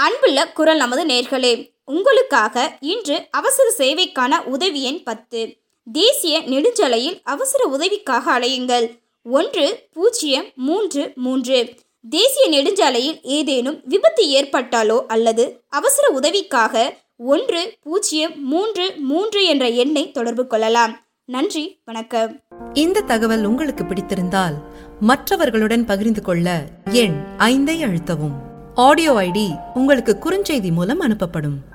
அன்புள்ள குரல் நமது நேர்களே உங்களுக்காக இன்று அவசர சேவைக்கான உதவி எண் பத்து தேசிய நெடுஞ்சாலையில் அவசர உதவிக்காக அலையுங்கள் ஒன்று பூஜ்ஜியம் மூன்று மூன்று தேசிய நெடுஞ்சாலையில் ஏதேனும் விபத்து ஏற்பட்டாலோ அல்லது அவசர உதவிக்காக ஒன்று பூஜ்ஜியம் மூன்று மூன்று என்ற எண்ணை தொடர்பு கொள்ளலாம் நன்றி வணக்கம் இந்த தகவல் உங்களுக்கு பிடித்திருந்தால் மற்றவர்களுடன் பகிர்ந்து கொள்ள எண் ஐந்தை அழுத்தவும் ஆடியோ ஐடி உங்களுக்கு குறுஞ்செய்தி மூலம் அனுப்பப்படும்